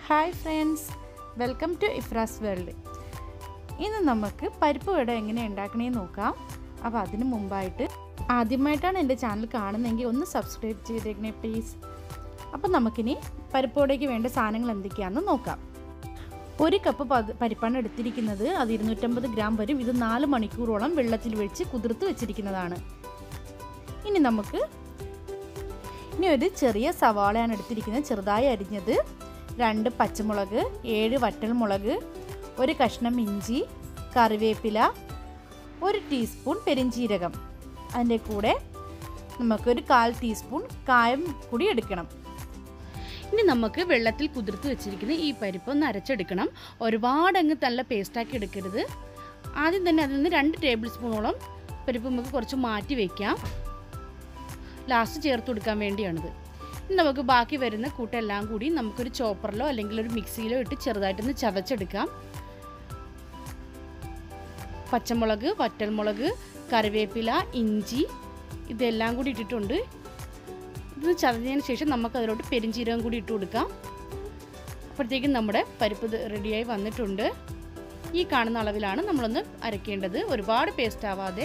hi friends welcome to Ifras world ഇന്ന് നമുക്ക് പരിപ്പ് വട എങ്ങനെ ഉണ്ടാക്കണേന്ന് നോക്കാം അപ്പോൾ അതിന് മുമ്പായിട്ട് ആദ്യമായിട്ടാണ് എൻ്റെ ചാനൽ കാണുന്നതെങ്കിൽ ഒന്ന് സബ്സ്ക്രൈബ് ചെയ്തേക്കണേ പ്ലീസ് അപ്പോൾ നമുക്കിനി പരിപ്പ് വടയ്ക്ക് വേണ്ട സാധനങ്ങൾ എന്തൊക്കെയാണെന്ന് നോക്കാം ഒരു കപ്പ് പത് പരിപ്പാണ് എടുത്തിരിക്കുന്നത് അത് ഇരുന്നൂറ്റമ്പത് ഗ്രാം വരും ഇത് നാല് മണിക്കൂറോളം വെള്ളത്തിൽ വെച്ച് കുതിർത്ത് വെച്ചിരിക്കുന്നതാണ് ഇനി നമുക്ക് ഇനി ഒരു ചെറിയ സവാളയാണ് എടുത്തിരിക്കുന്നത് ചെറുതായി അരിഞ്ഞത് രണ്ട് പച്ചമുളക് ഏഴ് വറ്റൽമുളക് ഒരു കഷ്ണം ഇഞ്ചി കറിവേപ്പില ഒരു ടീസ്പൂൺ പെരിഞ്ചീരകം അതിൻ്റെ കൂടെ നമുക്കൊരു കാൽ ടീസ്പൂൺ കായം കൂടി എടുക്കണം ഇനി നമുക്ക് വെള്ളത്തിൽ കുതിർത്ത് വെച്ചിരിക്കുന്ന ഈ പരിപ്പ് ഒന്ന് അരച്ചെടുക്കണം ഒരുപാട് അങ്ങ് നല്ല പേസ്റ്റാക്കി എടുക്കരുത് ആദ്യം തന്നെ അതിൽ നിന്ന് രണ്ട് ടേബിൾ സ്പൂണോളം പരിപ്പ് നമുക്ക് കുറച്ച് മാറ്റി വയ്ക്കാം ലാസ്റ്റ് ചേർത്ത് കൊടുക്കാൻ വേണ്ടിയാണിത് ഇനി നമുക്ക് ബാക്കി വരുന്ന കൂട്ടെല്ലാം കൂടി നമുക്കൊരു ചോപ്പറിലോ അല്ലെങ്കിൽ ഒരു മിക്സിയിലോ ഇട്ട് ചെറുതായിട്ടൊന്ന് ചതച്ചെടുക്കാം പച്ചമുളക് വറ്റൽമുളക് കറിവേപ്പില ഇഞ്ചി ഇതെല്ലാം കൂടി ഇട്ടിട്ടുണ്ട് ഇത് ചതഞ്ഞതിന് ശേഷം നമുക്ക് അതിലോട്ട് പെരിഞ്ചീരകം കൂടി ഇട്ട് കൊടുക്കാം അപ്പോഴത്തേക്കും നമ്മുടെ പരിപ്പ് റെഡിയായി വന്നിട്ടുണ്ട് ഈ കാണുന്ന അളവിലാണ് നമ്മളൊന്ന് അരയ്ക്കേണ്ടത് ഒരുപാട് പേസ്റ്റ് ആവാതെ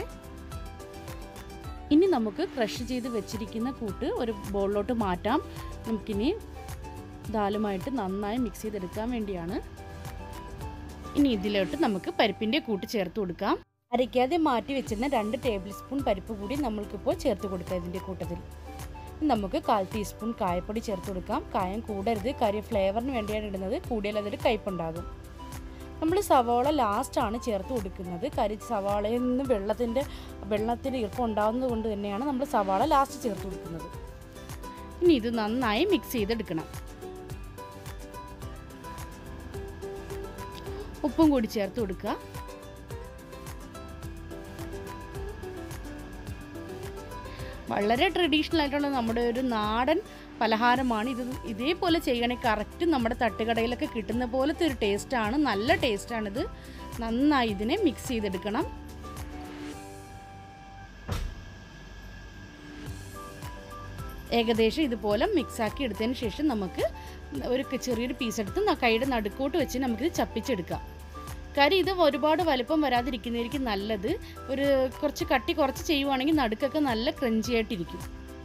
ഇനി നമുക്ക് ക്രഷ് ചെയ്ത് വെച്ചിരിക്കുന്ന കൂട്ട് ഒരു ബോളിലോട്ട് മാറ്റാം നമുക്കിനി ദാലുമായിട്ട് നന്നായി മിക്സ് ചെയ്തെടുക്കാൻ വേണ്ടിയാണ് ഇനി ഇതിലോട്ട് നമുക്ക് പരിപ്പിൻ്റെ കൂട്ട് ചേർത്ത് കൊടുക്കാം അരയ്ക്കാതെ മാറ്റി വെച്ചിരുന്ന രണ്ട് ടേബിൾ സ്പൂൺ പരിപ്പ് കൂടി നമ്മൾക്കിപ്പോൾ ചേർത്ത് കൊടുക്കാം ഇതിൻ്റെ കൂട്ടത്തിൽ നമുക്ക് കാൽ ടീസ്പൂൺ കായപ്പൊടി ചേർത്ത് കൊടുക്കാം കായം കൂടരുത് കാര്യം ഫ്ലേവറിന് വേണ്ടിയാണ് ഇടുന്നത് കൂടിയാൽ അതൊരു കയ്പുണ്ടാകും നമ്മൾ സവാള ലാസ്റ്റാണ് ചേർത്ത് കൊടുക്കുന്നത് കാര്യം സവാളയിൽ നിന്ന് വെള്ളത്തിൻ്റെ വെള്ളത്തിൻ്റെ ഈർപ്പം ഉണ്ടാകുന്നത് കൊണ്ട് തന്നെയാണ് നമ്മൾ സവാള ലാസ്റ്റ് ചേർത്ത് കൊടുക്കുന്നത് ഇനി ഇത് നന്നായി മിക്സ് ചെയ്തെടുക്കണം ഉപ്പും കൂടി ചേർത്ത് കൊടുക്കുക വളരെ ട്രഡീഷണൽ ആയിട്ടുള്ള നമ്മുടെ ഒരു നാടൻ പലഹാരമാണ് ഇത് ഇതേപോലെ ചെയ്യണേ കറക്റ്റ് നമ്മുടെ തട്ടുകടയിലൊക്കെ കിട്ടുന്ന പോലത്തെ ഒരു ടേസ്റ്റാണ് നല്ല ടേസ്റ്റാണിത് നന്നായി ഇതിനെ മിക്സ് ചെയ്തെടുക്കണം ഏകദേശം ഇതുപോലെ മിക്സാക്കി എടുത്തതിന് ശേഷം നമുക്ക് ഒരു ചെറിയൊരു പീസ് എടുത്ത് കൈയുടെ നടുക്കോട്ട് വെച്ച് നമുക്കിത് ചപ്പിച്ചെടുക്കാം കാര്യം ഇത് ഒരുപാട് വലുപ്പം വരാതിരിക്കുന്നതായിരിക്കും നല്ലത് ഒരു കുറച്ച് കട്ടി കുറച്ച് ചെയ്യുവാണെങ്കിൽ നടുക്കൊക്കെ നല്ല ക്രഞ്ചി ആയിട്ടിരിക്കും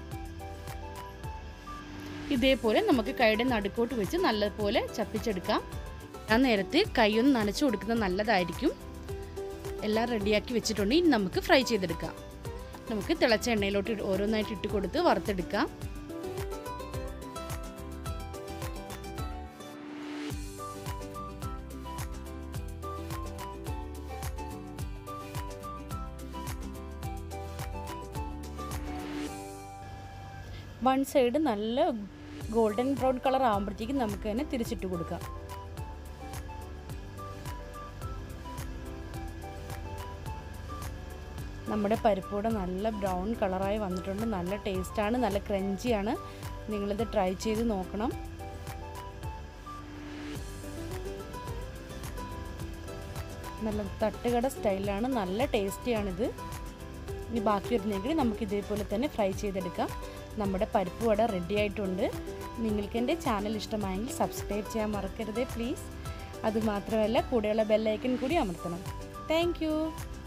ഇതേപോലെ നമുക്ക് കൈയുടെ നടുക്കോട്ട് വെച്ച് നല്ലപോലെ ചപ്പിച്ചെടുക്കാം ആ നേരത്തെ കൈയൊന്ന് നനച്ചു കൊടുക്കുന്നത് നല്ലതായിരിക്കും എല്ലാം റെഡിയാക്കി വെച്ചിട്ടുണ്ട് ഇനി നമുക്ക് ഫ്രൈ ചെയ്തെടുക്കാം നമുക്ക് തിളച്ച എണ്ണയിലോട്ട് ഓരോന്നായിട്ട് ഇട്ട് കൊടുത്ത് വറുത്തെടുക്കാം വൺ സൈഡ് നല്ല ഗോൾഡൻ ബ്രൗൺ കളർ ആകുമ്പോഴത്തേക്കും നമുക്ക് തന്നെ തിരിച്ചിട്ട് കൊടുക്കാം നമ്മുടെ പരിപ്പൂടെ നല്ല ബ്രൗൺ കളറായി വന്നിട്ടുണ്ട് നല്ല ടേസ്റ്റാണ് നല്ല ക്രഞ്ചിയാണ് നിങ്ങളിത് ട്രൈ ചെയ്ത് നോക്കണം നല്ല തട്ടുകട സ്റ്റൈലാണ് നല്ല ടേസ്റ്റിയാണിത് ഇനി ബാക്കി വരുന്നെങ്കിൽ നമുക്ക് ഇതേപോലെ തന്നെ ഫ്രൈ ചെയ്തെടുക്കാം നമ്മുടെ പരിപ്പ് വട റെഡി ആയിട്ടുണ്ട് നിങ്ങൾക്ക് എൻ്റെ ചാനൽ ഇഷ്ടമായെങ്കിൽ സബ്സ്ക്രൈബ് ചെയ്യാൻ മറക്കരുതേ പ്ലീസ് അതുമാത്രമല്ല കൂടെയുള്ള ബെല്ലൈക്കൺ കൂടി അമർത്തണം താങ്ക്